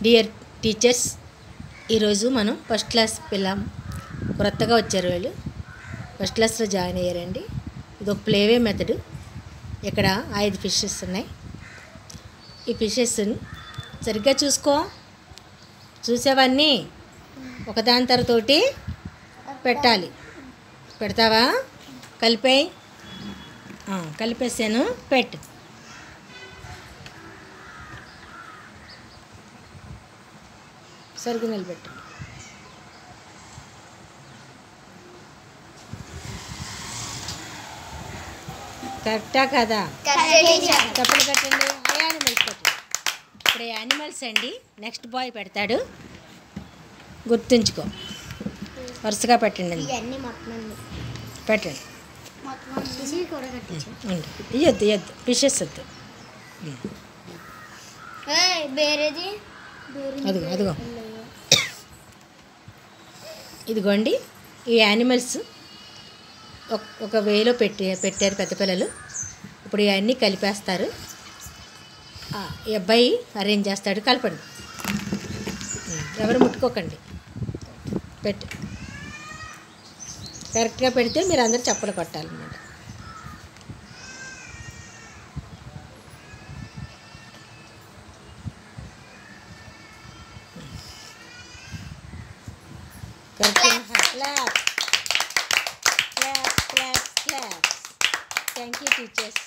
Dear teachers ఈరోజు మనం first class పిల్ల కొత్తగా వచ్చారు వీళ్ళు ఫస్ట్ క్లాస్లో జాయిన్ అయ్యారండి ఇది ఒక ప్లేవే మెథడ్ ఇక్కడ ఐదు ఫిషెస్ ఉన్నాయి ఈ ఫిషెస్ సరిగ్గా చూసుకో చూసేవన్నీ ఒకదాని తరతోటి పెట్టాలి పెడతావా కలిపేయి ఆ, కలిపేసాను పెట్టు సరిగ్గా నిలబెట్టు కరెక్టా కదా తప్పులు కట్టండి ఏ యానిమల్స్ పెట్టండి ఇప్పుడు యానిమల్స్ అండి నెక్స్ట్ బాయ్ పెడతాడు గుర్తుంచుకో వరుసగా పెట్టండి అండి. ఇవన్నీ మొత్తం పెట్టండి తీసి కూడా కట్టించు ఉండు. ఇయ్యొద్దు ఇయ్యొద్దు ఫిషెస్ వద్దు వేరేది అదిగో అదిగో ఇదిగోండి ఈ యానిమల్స్ ఒక- ఒక వేలో పెట్టి పెట్టారు పెద్ద పిల్లలు ఇప్పుడు ఇవన్నీ కలిపేస్తారు ఆ, ఈ అబ్బాయి అరేంజ్ చేస్తాడు కలపండి ఉమ్, ఎవరు ముట్టుకోకండి పెట్టు కరెక్ట్గా పెడితే మీరు అందరు చప్పలు కొట్టాలన్నమాట కరెక్ట్గా claps claps claps claps thank you teachers